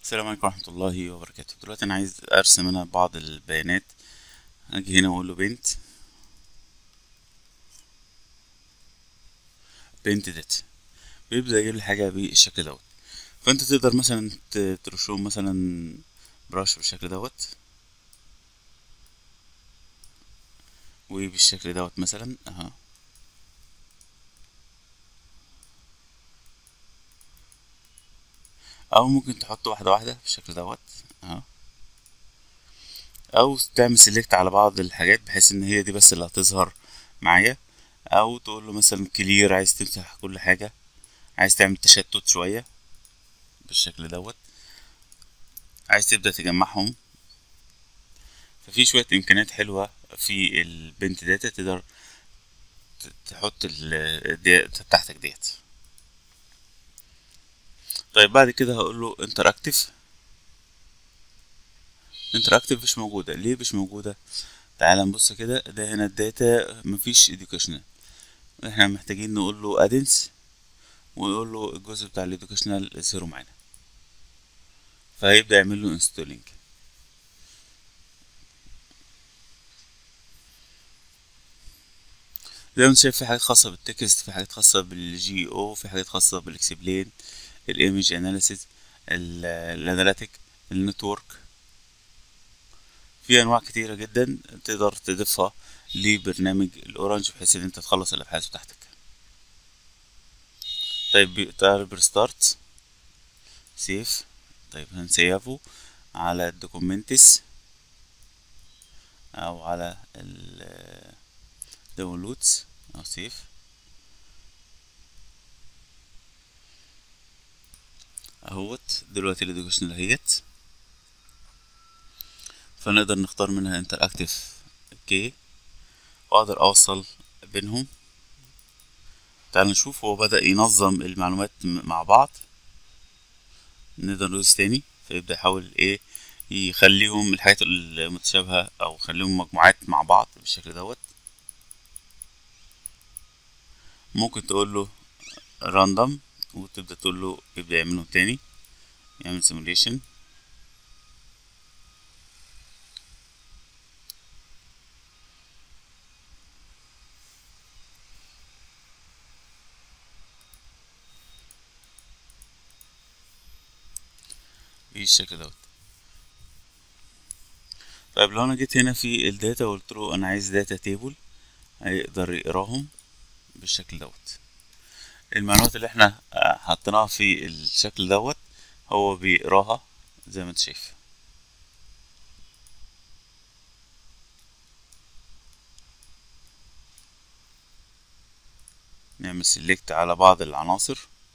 السلام عليكم ورحمة الله وبركاته دلوقتي أنا عايز أرسم هنا بعض البيانات أجي هنا وأقول له بنت بنت داتا بيبدأ يجيب لي حاجة بالشكل دوت فأنت تقدر مثلا ت- ترسم مثلا براش بالشكل دوت وبالشكل دوت مثلا اها او ممكن تحط واحدة واحدة بالشكل دوت اهو او تعمل سيلكت على بعض الحاجات بحيث ان هي دي بس اللي هتظهر معايا او تقول له مثلا كلير عايز تمسح كل حاجة عايز تعمل تشتت شوية بالشكل دوت عايز تبدأ تجمعهم ففي شوية امكانيات حلوة في البنت داتا تقدر ت- تحط الداتا بتاعتك ديت طيب بعد كده هقول له انتراكتيف انتراكتيف مش موجودة ليه مش موجودة تعال نبص كده ده هنا الداتا مفيش educational احنا محتاجين نقول له ادنس ونقول له الجزء بتاع الادوكيشنال زيرو معانا فهيبدأ يعمل له انستولينج زي ما انت شايف في حاجات خاصة بالتكست في حاجات خاصة بالجي او في حاجات خاصة بالاكسبلين الايمج اناليسيس الاناليتيك النتورك في انواع كتيرة جدا تقدر تضيفها لبرنامج الاورنج بحيث ان انت تخلص الابحاث بتاعتك طيب تعال بريستارت سيف طيب هنسيفه على الدوكومنتس او على ال داونلودز او سيف اهوت دلوقتي الادوكيشنال اهيت فنقدر نختار منها انتراكتيف كي واقدر اوصل بينهم تعال نشوف هو بدأ ينظم المعلومات م- مع بعض نقدر ندوس تاني فيبدأ يحاول ايه يخليهم الحاجات المتشابهة او يخليهم مجموعات مع بعض بالشكل دوت ممكن تقول له راندوم وتبدأ تقول له يبدأ يعملهم تاني يعمل سيموليشن بالشكل دوت طيب لو انا جيت هنا في الداتا وقلت له انا عايز داتا تيبل هيقدر يقراهم بالشكل دوت المعلومات اللي احنا آه، حطيناها في الشكل دوت هو بيقراها زي ما انت شايف نعمل سيلكت على بعض العناصر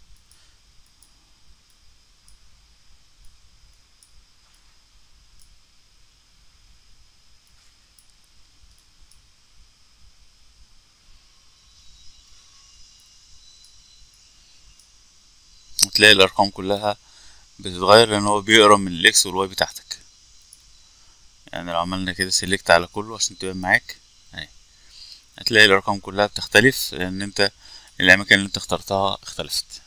وتلاقي الارقام كلها بتتغير لان هو بيقرا من الاكس والواي بتاعتك يعني لو عملنا كده سيلكت على كله عشان تبان معاك اهي هتلاقي الارقام كلها بتختلف لان انت الاماكن اللي انت اخترتها اختلفت